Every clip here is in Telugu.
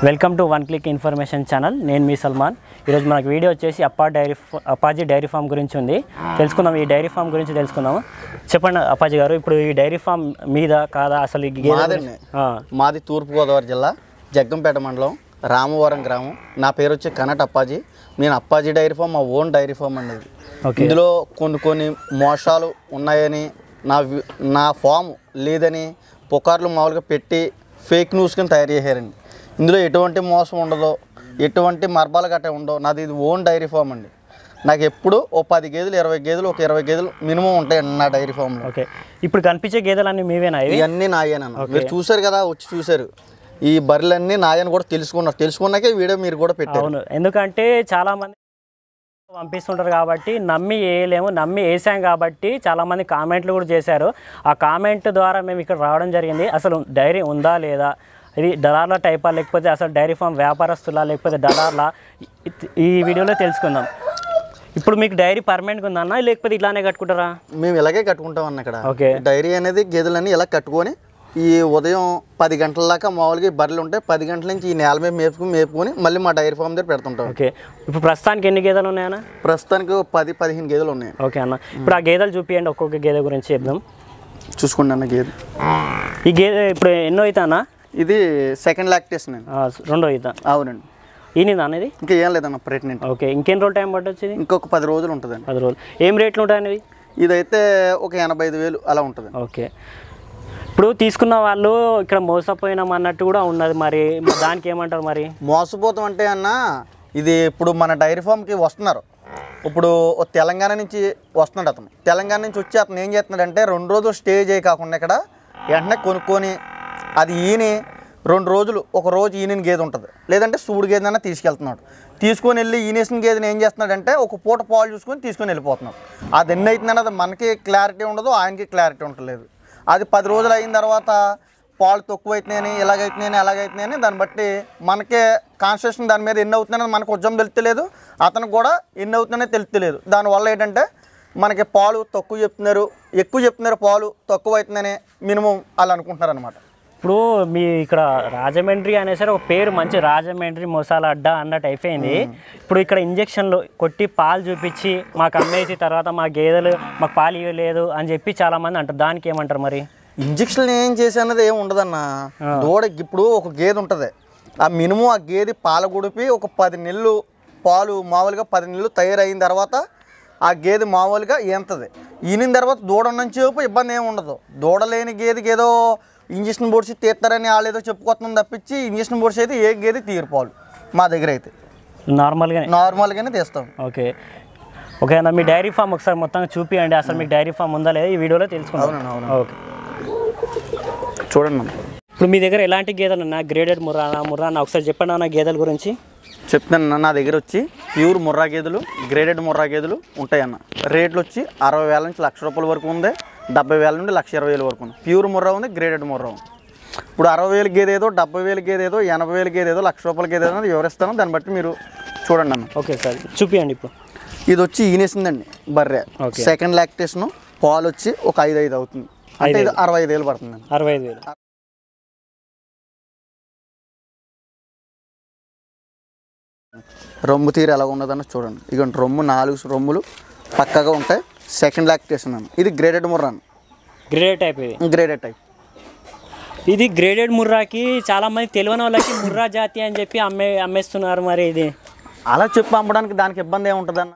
Welcome to one click information channel నేను మీ సల్మాన్ ఈరోజు మనకు వీడియో వచ్చేసి అప్పా డైరీ ఫా- అప్పాజీ డైరీ ఫామ్ గురించి ఉంది తెలుసుకుందాం ఈ డైరీ ఫామ్ గురించి తెలుసుకుందాము చెప్పండి అప్పాజీ గారు ఇప్పుడు ఈ డైరీ ఫామ్ మీద కాదా అసలు ఈ గేదె మాదండి. గురించి- ఆ, మాది తూర్పుగోదావరి జిల్లా జగ్గంపేట మండలం రామవరం గ్రామం నా పేరు వచ్చి కనట్ అప్పాజీ నేను అప్పాజీ డైరీ ఫామ్ మా ఓన్ డైరీ ఫామ్ అండి ఇది ఓకే ఇందులో కొన్ని కొన్ని మోసాలు ఉన్నాయని నా వి- నా ఫామ్ లేదని పుకార్లు మామూలుగా పెట్టి ఫేక్ న్యూస్ కింద తయారు చేశారండి ఇందులో ఎటువంటి మోసం ఉండదు ఎటువంటి మర్బాలు గట్రా ఉండవు నాది ఇది ఓన్ డైరీ ఫామ్ అండి నాకు ఎప్పుడు ఓ పది గేదెలు ఇరవై గేదెలు ఒక ఇరవై గేదెలు మినిమం ఉంటాయండి నా డైరీ ఫామ్లో ఓకే ఇప్పుడు కనిపించే గేదెలన్నీ మీవేనా ఇవి ఇవన్నీ నాయేనన్న మీరు చూసారు కదా వచ్చి చూసారు ఈ బర్రెలన్నీ నాయని కూడా తెలుసుకున్నారు తెలుసుకున్నాకే ఈ వీడియో మీరు కూడా పెట్టారు అవును ఎందుకంటే చాలా మంది పంపిస్తుంటారు కాబట్టి నమ్మి వేయలేము నమ్మి వేసాం కాబట్టి చాలా మంది కామెంట్లు కూడా చేశారు ఆ కామెంట్ ద్వారా మేము ఇక్కడ రావడం జరిగింది అసలు డైరీ ఉందా లేదా ఇది డలార్ల టైపా లేకపోతే అసలు డైరీ ఫామ్ వ్యాపారస్తులా లేకపోతే డలార్లా ఇ- ఈ వీడియోలో తెలుసుకుందాం ఇప్పుడు మీకు డైరీ పర్మనెంట్గా ఉందన్నా లేకపోతే ఇట్లానే కట్టుకుంటారా మేము ఇలాగే కట్టుకుంటాం అన్న ఇక్కడ ఓకే డైరీ అనేది గేదెలన్నీ ఇలా కట్టుకొని ఈ ఉదయం పది గంటల దాకా మామూలుగా ఈ బర్రెలు ఉంటాయి పది గంటల నుంచి ఈ నేల మీద మేపుకుని మేపుకొని మళ్ళీ మా డైరీ ఫామ్ దగ్గర పెడుతుంటాం ఓకే ఇప్పుడు ప్రస్తుతానికి ఎన్ని గేదెలు ఉన్నాయన్నా ప్రస్తుతానికి ఓ పది పదిహేను గేదెలు ఉన్నాయి ఓకే అన్న ఇప్పుడు ఆ గేదెలు చూపియండి ఒక్కొక్క గేదె గురించి చెప్దాం చూసుకోండి అన్న గేదె ఈ గేదె ఇప్పుడు ఎన్నో అవుతా అన్న ఇది సెకండ్ లాక్టేషన్ అండి ఆ, రెండో అవుతా అవునండి ఈనిందా అనేది ఇంకా ఏం లేదన్న ప్రెగ్నెంట్ ఓకే ఇంకెన్ని రోజులు టైం పట్టొచ్చు ఇది ఇంకొక పది రోజులు ఉంటుందండి పది రోజులు ఏం రేట్లు ఉంటాయి అనేవి ఇదైతే ఒక ఎనభై ఐదు వేలు అలా ఉంటుందండి ఓకే ఇప్పుడు తీసుకున్న వాళ్ళు ఇక్కడ మోసపోయినాం అన్నట్టు కూడా ఉన్నది మరి మరి దానికి ఏమంటారు మరి మోసపోతాం అంటే అన్న ఇది ఇప్పుడు మన డైరీ ఫామ్కి వస్తున్నారు ఇప్పుడు ఓ తెలంగాణ నుంచి వస్తున్నాడు అతను తెలంగాణ నుంచి వచ్చి అతను ఏం చేస్తున్నాడంటే రెండు రోజులు స్టే చేయ కాకుండా ఇక్కడ వెంటనే కొనుక్కొని అది ఈని రెండు రోజులు ఒక రోజు ఈనిన గేదె ఉంటుంది లేదంటే సూడు గేదె అన్న తీసుకెళ్తున్నాడు తీసుకొని వెళ్ళి ఈనేసిన గేదెని ఏం చేస్తున్నాడంటే ఒక పూట పాలు చూసుకొని తీసుకొని వెళ్ళిపోతున్నాడు అది ఎన్ని అవుతుందని అది మనకి క్లారిటీ ఉండదు ఆయనకి క్లారిటీ ఉండలేదు అది పది రోజులు అయిన తర్వాత పాలు తక్కువ అవుతున్నాయని ఇలాగైతున్నాయని ఎలాగైతున్నాయని దాన్ని బట్టి మనకే కాన్స్టిట్యూషన్ దాని మీద ఎన్ని అవుతున్నాయని మనకు ఉద్యమం తెలుస్తలేదు అతనికి కూడా ఎన్ని అవుతున్నాయో తెలుస్తలేదు దానివల్ల ఏంటంటే మనకి పాలు తక్కువ చెప్తున్నారు ఎక్కువ చెప్తున్నారు పాలు తక్కువ అవుతుందని మినిమం వాళ్ళు అనుకుంటున్నారు అనమాట ఇప్పుడు మీ ఇక్కడ రాజమండ్రి అనేసరి ఒక పేరు మంచి రాజమండ్రి మసాలా అడ్డా అన్నట్టు అయిపోయింది ఇప్పుడు ఇక్కడ ఇంజక్షన్లు కొట్టి పాలు చూపించి మాకు అమ్మేసి తర్వాత మా గేదెలు మాకు పాలు ఇవ్వలేదు అని చెప్పి చాలా మంది అంటారు దానికి ఏమంటారు మరి ఇంజక్షన్ ఏం చేసి అన్నది ఏం ఉండదన్న దూడ ఇప్పుడు ఒక గేదె ఉంటుంది ఆ మినిమం ఆ గేదె పాల గుడిపి ఒక పది నెలలు పాలు మామూలుగా పది నెలలు తయారైన తర్వాత ఆ గేదె మామూలుగా ఈనుతుంది ఈనిన తర్వాత దూడ నుంచి చూపు ఇబ్బంది ఏమి ఉండదు దూడ లేని గేదెకి ఏదో ఇంజక్షన్ పొడిచి తీస్తారని వాళ్ళు ఏదో చెప్పుకొస్తుంది తప్పించి ఇంజక్షన్ పొడిచి అయితే ఏ గేదె తీరు పాలు మా దగ్గర అయితే నార్మల్గానే నార్మల్గానే తీస్తాం ఓకే ఓకే అన్న మీ డైరీ ఫామ్ ఒకసారి మొత్తం చూపియండి అసలు మీకు డైరీ ఫామ్ ఉందా లేదా ఈ వీడియోలో తెలుసుకుందాం అవునండి, అవును. ఓకే చూడండి అన్న. ఇప్పుడు మీ దగ్గర ఎలాంటి గేదెలు ఉన్నా గ్రేడెడ్ ముర్రానా ముర్రానా ఒకసారి చెప్పండి అన్న గేదెల గురించి చెప్తాను అన్న, నా దగ్గర వచ్చి ప్యూర్ ముర్రా గేదెలు గ్రేడెడ్ ముర్రా గేదెలు ఉంటాయన్న రేట్లు వచ్చి అరవై వేల నుంచి లక్ష రూపాయల వరకు ఉంది డెబ్బై వేల నుండి లక్ష ఇరవై వేల వరకు ఉంది ప్యూర్ ముర్రా ఉంది గ్రేడెడ్ ముర్రా ఉంది ఇప్పుడు అరవై వేల గేదె ఏదో డెబ్బై వేల గేదె ఏదో ఎనభై వేల గేదె ఏదో లక్ష రూపాయల గేదె ఏదో అనేది వివరిస్తాను దాన్ని బట్టి మీరు చూడండి అన్న ఓకే సార్ చూపియండి ఇప్పుడు ఇది వచ్చి ఈనేసిందండి బర్రె ఓకే. సెకండ్ లాక్టేషన్ పాలు వచ్చి ఒక ఐదు ఐదు అవుతుంది అంటే ఇది అరవై ఐదు వేలు పడుతుందండి అరవై ఐదు వేలు రొమ్ము తీరు ఎలా ఉన్నదని చూడండి ఇక రొమ్ము నాలుగు రొమ్ములు పక్కగా ఉంటాయి సెకండ్ లాక్టేషన్ అన్న ఇది గ్రేడెడ్ ముర్రా గ్రేడెడ్ టైప్ ఇది గ్రేడెడ్ టైప్ ఇది గ్రేడెడ్ ముర్రాకి చాలా మంది తెలియని వాళ్ళకి ముర్రా జాతి అని చెప్పి అమ్మే అమ్మేస్తున్నారు మరి ఇది అలా చెప్పి అమ్మడానికి దానికి ఇబ్బంది ఏముంటుందన్న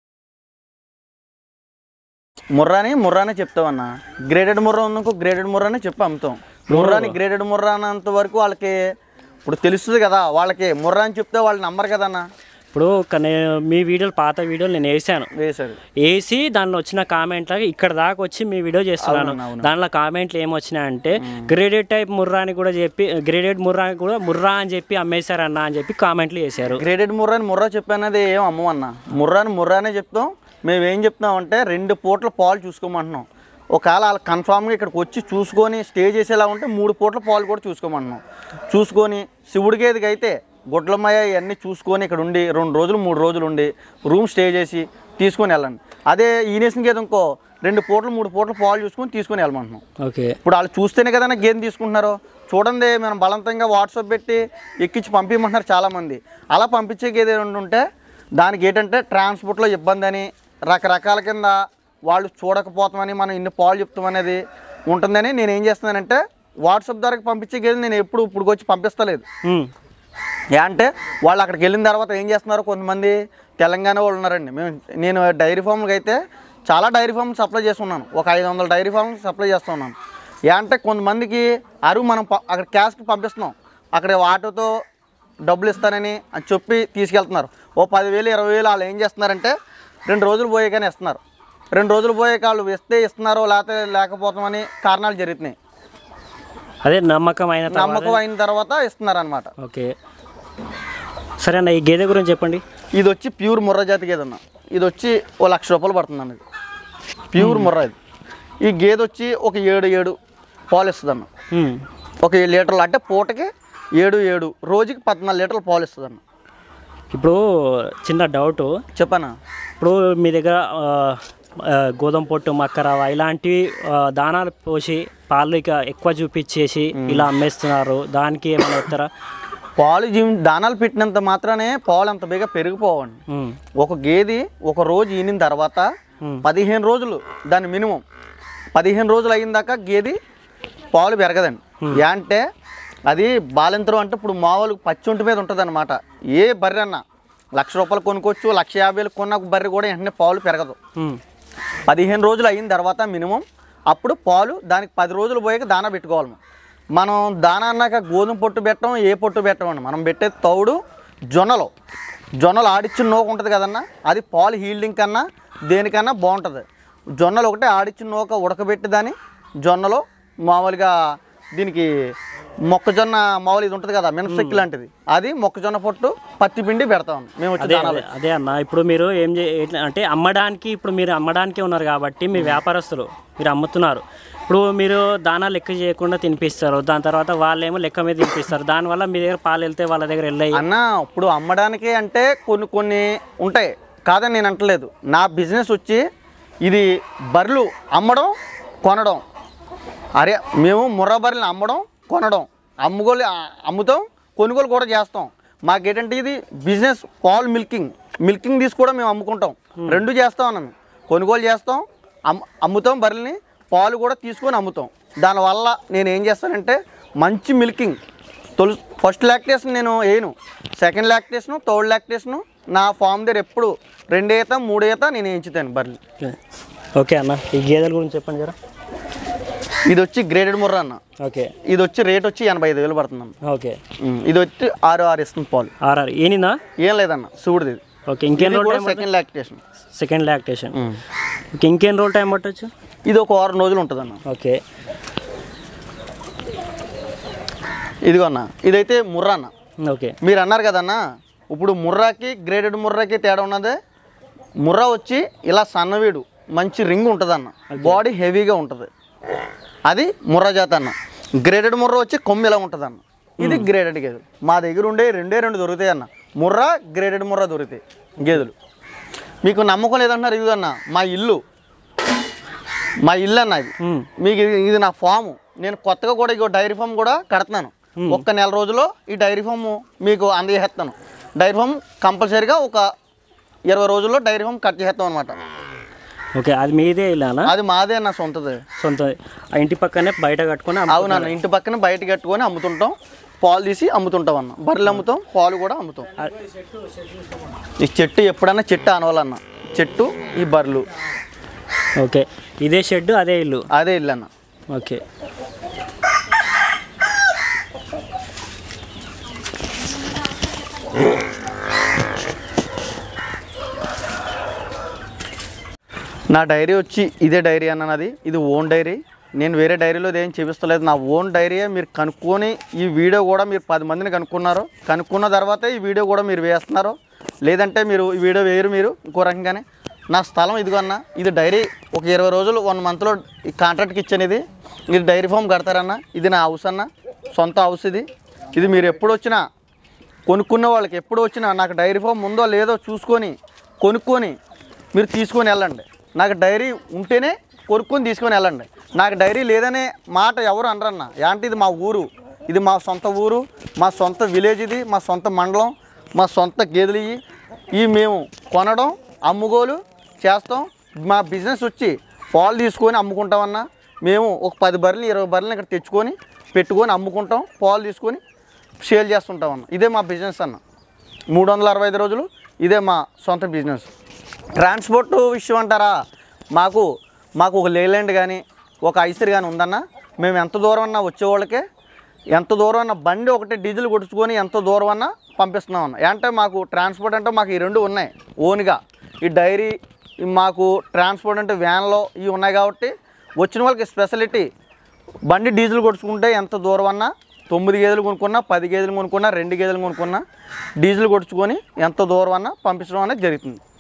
ముర్రాని ముర్రానే చెప్తామన్న గ్రేడెడ్ ముర్రా ఉందనుకో గ్రేడెడ్ ముర్రానే చెప్పి అమ్ముతాం ముర్రాని గ్రేడెడ్ ముర్రా అన్నంత వరకు వాళ్ళకి ఇప్పుడు తెలుస్తుంది కదా వాళ్ళకి ముర్రా అని చెప్తే వాళ్ళు నమ్మరు కదన్న ఇప్పుడు ఒక నేను మీ వీడియోలు పాత వీడియోలు నేను వేసాను వేశారు వేసి దానిలో వచ్చిన కామెంట్లకి ఇక్కడ దాకా వచ్చి మీ వీడియో చేస్తున్నాను అవును, అవును. దానిలో కామెంట్లు ఏమొచ్చినాయంటే గ్రేడెడ్ టైప్ ముర్రా అని కూడా చెప్పి గ్రేడెడ్ ముర్రా అని కూడా ముర్రా అని చెప్పి అమ్మేశారన్న అని చెప్పి కామెంట్లు చేశారు గ్రేడెడ్ ముర్రాని ముర్రా చెప్పానది ఏం అమ్మమన్న ముర్రాని ముర్రానే చెప్తాం మేము ఏం చెప్తామంటే రెండు పూట్ల పాలు చూసుకోమంటున్నాం ఒకవేళ వాళ్ళు కన్ఫామ్గా ఇక్కడికి వచ్చి చూసుకొని స్టే చేసేలా ఉంటే మూడు పూట్ల పాలు కూడా చూసుకోమంటున్నాం చూసుకొని శివుడి గేదెకి అయితే గుడ్లమయ్య ఇవన్నీ చూసుకొని ఇక్కడ ఉండి రెండు రోజులు మూడు రోజులు ఉండి రూమ్ స్టే చేసి తీసుకొని వెళ్ళండి అదే ఈనేసిన గేదె ఇంకో రెండు పూటలు మూడు పూటలు పాలు చూసుకొని తీసుకొని వెళ్ళమంటున్నాం ఓకే ఇప్పుడు వాళ్ళు చూస్తేనే కదా గేదె తీసుకుంటున్నారు చూడండి మనం బలవంతంగా వాట్సాప్ పెట్టి ఎక్కించి పంపించమంటున్నారు చాలామంది అలా పంపించే గేదె ఏమైనా ఉంటే దానికి ఏంటంటే ట్రాన్స్పోర్ట్లో ఇబ్బంది అని రకరకాల కింద వాళ్ళు చూడకపోతామని మనం ఇన్ని పాలు చెప్తామనేది ఉంటుందని నేను ఏం చేస్తున్నానంటే వాట్సాప్ ద్వారా పంపించే గేదె నేను ఎప్పుడు ఇప్పుడు వచ్చి పంపిస్తలేదు ఉమ్. ఏ అంటే వాళ్ళు అక్కడికి వెళ్ళిన తర్వాత ఏం చేస్తున్నారు కొంతమంది తెలంగాణ వాళ్ళు ఉన్నారండి మేము నేను డైరీ ఫామ్కి అయితే చాలా డైరీ ఫామ్ సప్లై చేస్తున్నాను ఒక ఐదు వందల డైరీ ఫామ్ సప్లై చేస్తున్నాను ఏ అంటే కొంతమందికి అరువు మనం ప- అక్కడ క్యాష్కి పంపిస్తున్నాం అక్కడ ఆటోతో డబ్బులు ఇస్తానని అని చెప్పి తీసుకెళ్తున్నారు ఓ పదివేలు ఇరవై వేలు వాళ్ళు ఏం చేస్తున్నారంటే రెండు రోజులు పోయాకనే ఇస్తున్నారు రెండు రోజులు పోయాక వాళ్ళు ఇస్తే ఇస్తున్నారో లేకపోతే లేకపోతామని కారణాలు జరుగుతున్నాయి అదే నమ్మకం అయిన తర్వాత నమ్మకం అయిన తర్వాత ఇస్తున్నారు అనమాట ఓకే సరే అన్న ఈ గేదె గురించి చెప్పండి ఇది వచ్చి ప్యూర్ ముర్ర జాతి గేదె అన్న ఇది వచ్చి ఓ లక్ష రూపాయలు పడుతుంది అన్న ఇది ప్యూర్ ముర్ర ఇది ఈ గేదె వచ్చి ఒక ఏడు ఏడు పాలు ఇస్తుంది అన్న ఉమ్. ఒక ఏడు లీటర్లు అంటే పూటకి ఏడు ఏడు రోజుకి పద్నాలుగు లీటర్లు పాలు ఇస్తుంది అన్న ఇప్పుడు చిన్న డౌట్ చెప్పనా ఇప్పుడు మీ దగ్గర ఆ, ఆ, గోధుమ పొట్టు మక్కరవ ఇలాంటివి ఆ, దానాలు పోసి పాలు ఇక ఎక్కువ చూపించేసి ఇలా అమ్మేస్తున్నారు దానికి ఏమైనా వస్తారా పాలు జీవి దానాలు పెట్టినంత మాత్రానే పాలు అంత బేగా పెరిగిపోవండి ఉమ్. ఒక గేదె ఒక రోజు ఈనిన తర్వాత Hmm. పదిహేను రోజులు దాని మినిమం పదిహేను రోజులు అయిన దాకా గేదె పాలు పెరగదండి ఏ అంటే అది బాలింతరం అంటే ఇప్పుడు మామూలు పచ్చొంటి మీద ఉంటుంది అనమాట ఏ బర్రె అన్న లక్ష రూపాయలు కొనుక్కోవచ్చు లక్ష యాభై వేలు కొన్న బర్రె కూడా వెంటనే పాలు పెరగదు ఉమ్. పదిహేను రోజులు అయిన తర్వాత మినిమం అప్పుడు పాలు దానికి పది రోజులు పోయాక దానా పెట్టుకోవాలి మనం. మనం దానా అన్నాక గోధుమ పొట్టు పెట్టడం ఏ పొట్టు పెట్టమండి మనం పెట్టే తౌడు జొన్నలు జొన్నలు ఆడిచ్చిన నూక ఉంటుంది కదన్నా అది పాలు హీల్డింగ్ కన్నా దేనికన్నా బాగుంటుంది జొన్నలు ఒకటే ఆడిచ్చిన నూక ఉడకబెట్టి దాన్ని జొన్నలో మామూలుగా దీనికి మొక్కజొన్న మామూలు ఇది ఉంటుంది కదా మినపసెక్కి లాంటిది అది మొక్కజొన్న పొట్టు పత్తి పిండి పెడతాం మేము వచ్చి అదే దానాలు అదే అదే అన్న ఇప్పుడు మీరు ఏం చే ఎట్లా అంటే అమ్మడానికి ఇప్పుడు మీరు అమ్మడానికే ఉన్నారు కాబట్టి మీరు వ్యాపారస్తులు మీరు అమ్ముతున్నారు ఇప్పుడు మీరు దానా లెక్క చేయకుండా తినిపిస్తారు దాని తర్వాత వాళ్ళేమో లెక్క మీద తినిపిస్తారు దానివల్ల మీ దగ్గర పాలు వెళ్తే వాళ్ళ దగ్గర వెళ్ళాయి అన్న ఇప్పుడు అమ్మడానికి అంటే కొన్ని కొన్ని ఉంటాయి కాదని నేను అంటలేదు నా బిజినెస్ వచ్చి ఇది బర్రెలు అమ్మడం కొనడం అరే మేము ముర్రా బర్రెలు అమ్మడం కొనడం అమ్ముకోలు అమ్ముతాం కొనుగోలు కూడా చేస్తాం మాకేంటంటే ఇది బిజినెస్ పాల్ మిల్కింగ్ మిల్కింగ్ తీసి కూడా మేము అమ్ముకుంటాం రెండు చేస్తాం అన్న మేము కొనుగోలు చేస్తాం అమ్ అమ్ముతాం బర్రెల్ని పాలు కూడా తీసుకొని అమ్ముతాం దానివల్ల నేను ఏం చేస్తానంటే మంచి మిల్కింగ్ తొలి ఫస్ట్ లాక్టేషన్ నేను వేయను సెకండ్ లాక్టేషను థర్డ్ లాక్టేషను నా ఫామ్ దగ్గర ఎప్పుడు రెండు ఈత మూడు ఈత నేను వేయించుతాను బర్రెలు ఓకే అన్న ఈ గేదెల గురించి చెప్పండి జరా ఇది వచ్చి గ్రేడెడ్ ముర్రా అన్న ఓకే ఇది వచ్చి రేట్ వచ్చి ఎనభై ఐదు వేలు పడుతుంది అన్న ఓకే ఉమ్, ఇది వచ్చి ఆరు ఆరు ఇస్తుంది పాలు ఆర్ఆర్ ఏనిందా ఏం లేదన్న శివుడిది ఇది. ఓకే ఇంకేం ఇది రోజులు కూడా time second lactation second lactation okay ఇంకేం రోజులు టైం పట్టచ్చు ఇది ఒక వారం రోజులు ఉంటుంది అన్న ఓకే ఇదిగో అన్న ఇదైతే ముర్రా అన్న ఓకే మీరు అన్నారు కదన్న ఇప్పుడు ముర్రాకి గ్రేడెడ్ ముర్రాకి తేడా ఉన్నదే ముర్రా వచ్చి ఇలా సన్నవీడు మంచి రింగ్ ఉంటుంది అన్న బాడీ హెవీగా ఉంటుంది అది ముర్రా జాత అన్న గ్రేడెడ్ ముర్రా వచ్చి కొమ్ము ఇలా ఉంటుంది అన్న ఇది గ్రేడెడ్ గేదెలు మా దగ్గర ఉండే రెండే రెండు దొరుకుతాయి అన్న ముర్రా గ్రేడెడ్ ముర్రా దొరుకుతాయి గేదెలు మీకు నమ్మకం లేదంటున్నారు ఇది అన్న మా ఇల్లు మా ఇల్లు అన్న ఇది ఉమ్. మీకు ఇది ఇది నా ఫాము నేను కొత్తగా కూడా ఇగో డైరీ ఫామ్ కూడా కడుతున్నాను ఒక్క నెల రోజుల్లో ఈ డైరీ ఫామ్ మీకు అందజేస్తాను డైరీ ఫామ్ కంపల్సరీగా ఒక ఇరవై రోజుల్లో డైరీ ఫామ్ కట్ చేస్తాం అనమాట ఓకే అది మీదే ఇలానా అది మాదే నా సొంతది సొంత ఆ ఇంటి పక్కనే బయట కట్టుకొని అమ్ము- అవునన్న ఇంటి పక్కన బయట కట్టుకొని అమ్ముతుంటాం పాలు తీసి అమ్ముతుంటాం అన్న బర్రెలు అమ్ముతాం పాలు కూడా అమ్ముతాం ఈ చెట్టు ఎప్పుడన్నా చెట్టు అనవాలన్న చెట్టు ఈ బర్రెలు ఓకే ఇదే షెడ్ అదే ఇల్లు అదే ఇల్లు అన్న ఓకే నా డైరీ వచ్చి ఇదే డైరీ అన్న నాది ఇది ఓన్ డైరీ నేను వేరే డైరీలో ఏం చూపిస్తలేదు నా ఓన్ డైరీయే మీరు కనుక్కొని ఈ వీడియో కూడా మీరు పది మందిని కనుక్కున్నారు కనుక్కున్న తర్వాతే ఈ వీడియో కూడా మీరు వేస్తున్నారు లేదంటే మీరు ఈ వీడియో వేయరు మీరు ఇంకో రకంగానే నా స్థలం ఇదిగో అన్న ఇది డైరీ ఒక ఇరవై రోజులు వన్ మంత్లో ఈ కాంట్రాక్ట్కి ఇచ్చాను ఇది మీరు డైరీ ఫామ్ కడతారన్న ఇది నా హౌస్ అన్న సొంత హౌస్ ఇది ఇది మీరు ఎప్పుడు వచ్చినా కొనుక్కున్న వాళ్ళకి ఎప్పుడు వచ్చినా నాకు డైరీ ఫామ్ ఉందో లేదో చూసుకొని కొనుక్కొని మీరు తీసుకొని వెళ్ళండి నాకు డైరీ ఉంటేనే కొనుక్కొని తీసుకొని వెళ్ళండి నాకు డైరీ లేదనే మాట ఎవరు అనరన్న యాంటి ఇది మా ఊరు ఇది మా సొంత ఊరు మా సొంత విలేజ్ ఇది మా సొంత మండలం మా సొంత గేదెలు ఇవి ఇవి మేము కొనడం అమ్ముకోలు చేస్తాం మా బిజినెస్ వచ్చి పాలు తీసుకొని అమ్ముకుంటామన్నా మేము ఒక పది బర్రెలు ఇరవై బర్రెలు ఇక్కడ తెచ్చుకొని పెట్టుకొని అమ్ముకుంటాం పాలు తీసుకొని సేల్ చేస్తుంటాం అన్న ఇదే మా బిజినెస్ అన్న మూడు వందల అరవై ఐదు రోజులు ఇదే మా సొంత బిజినెస్ ట్రాన్స్పోర్ట్ విషయం అంటారా మాకు మాకు ఒక లేలాండ్ కానీ ఒక ఐసర్ కానీ ఉందన్న మేము ఎంత దూరం అన్నా వచ్చేవాళ్ళకే ఎంత దూరం అన్న బండి ఒకటి డీజిల్ కొట్టుకొని ఎంత దూరం అన్నా పంపిస్తున్నాం అన్న అంటే మాకు ట్రాన్స్పోర్ట్ అంటే మాకు ఈ రెండు ఉన్నాయి ఓన్గా ఈ డైరీ ఈ మాకు ట్రాన్స్పోర్ట్ అంటే వ్యాన్లో ఇవి ఉన్నాయి కాబట్టి వచ్చిన వాళ్ళకి స్పెషాలిటీ బండి డీజిల్ కొట్టుకుంటే ఎంత దూరం అన్నా తొమ్మిది గేదెలు కొనుక్కున్నా పది గేదెలు కొనుక్కున్నా రెండు గేదెలు కొనుక్కున్నా డీజిల్ కొట్టుకొని ఎంత దూరం అన్నా పంపించడం అనేది జరుగుతుంది